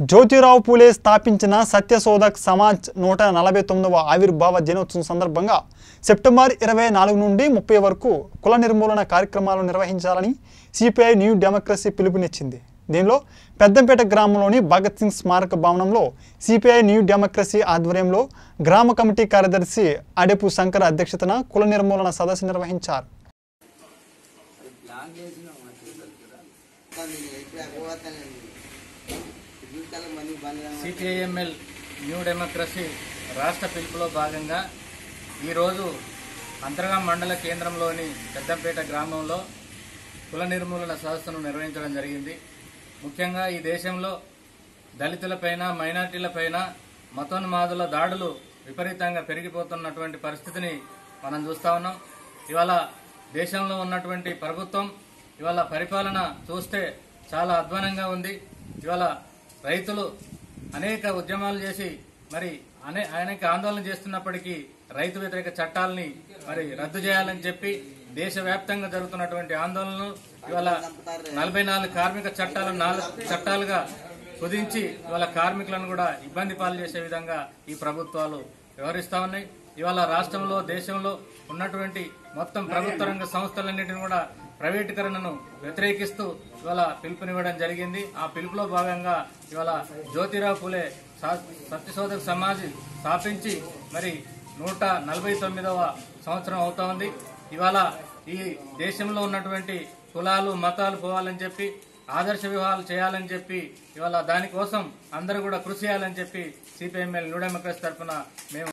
జ్యోతిరావు పూలే స్థాపించిన సత్యశోధక్ సమాజ్ నూట నలభై తొమ్మిదవ ఆవిర్భావ దినోత్సవం సందర్భంగా సెప్టెంబర్ ఇరవై నాలుగు నుండి ముప్పై వరకు కుల నిర్మూలన కార్యక్రమాలు నిర్వహించాలని సిపిఐ న్యూ డెమోక్రసీ పిలుపునిచ్చింది దీనిలో పెద్దంపేట గ్రామంలోని భగత్ సింగ్ స్మారక భవనంలో సిపిఐ న్యూ డెమోక్రసీ ఆధ్వర్యంలో గ్రామ కమిటీ కార్యదర్శి అడెపు శంకర్ అధ్యక్షతన కుల నిర్మూలన సదస్సు నిర్వహించారు సిపిఐఎంఎల్ న్యూ డెమోక్రసీ రాష్ట్ర పిలుపులో భాగంగా ఈరోజు అంతర్గా మండల కేంద్రంలోని పెద్దంపేట గ్రామంలో కుల నిర్మూలన సదస్సును నిర్వహించడం జరిగింది ముఖ్యంగా ఈ దేశంలో దళితులపైన మైనార్టీలపైన మతోన్మాదుల దాడులు విపరీతంగా పెరిగిపోతున్నటువంటి పరిస్థితిని మనం చూస్తా ఉన్నాం ఇవాళ దేశంలో ఉన్నటువంటి ప్రభుత్వం ఇవాళ పరిపాలన చూస్తే చాలా అధ్వానంగా ఉంది ఇవాళ రైతులు అనేక ఉద్యమాలు చేసి మరి అనే అనేక ఆందోళన చేస్తున్నప్పటికీ రైతు వ్యతిరేక చట్టాలని మరి రద్దు చేయాలని చెప్పి దేశవ్యాప్తంగా జరుగుతున్నటువంటి ఆందోళనలు ఇవాళ నలభై నాలుగు కార్మిక చట్టాలు నాలుగు చట్టాలుగా కుదించి ఇవాళ కార్మికులను కూడా ఇబ్బంది పాలు చేసే విధంగా ఈ ప్రభుత్వాలు వ్యవహరిస్తా ఉన్నాయి ఇవాళ రాష్ట్రంలో దేశంలో ఉన్నటువంటి మొత్తం ప్రభుత్వ రంగ సంస్థలన్నింటిని కూడా ప్రైవేటీకరణను వ్యతిరేకిస్తూ ఇవాళ పిలుపునివ్వడం జరిగింది ఆ పిలుపులో భాగంగా ఇవాళ జ్యోతిరావు పూలే సా- సత్యశోధక సమాజ్ స్థాపించి మరి నూట నలభై తొమ్మిదవ సంవత్సరం అవుతా ఉంది ఇవాళ ఈ దేశంలో ఉన్నటువంటి కులాలు మతాలు పోవాలని చెప్పి ఆదర్శ వివాహాలు చేయాలని చెప్పి ఇవాళ దానికోసం అందరూ కూడా కృషి చేయాలని చెప్పి సిపిఎంఎల్ న్యూ డెమోక్రసీ తరఫున మేము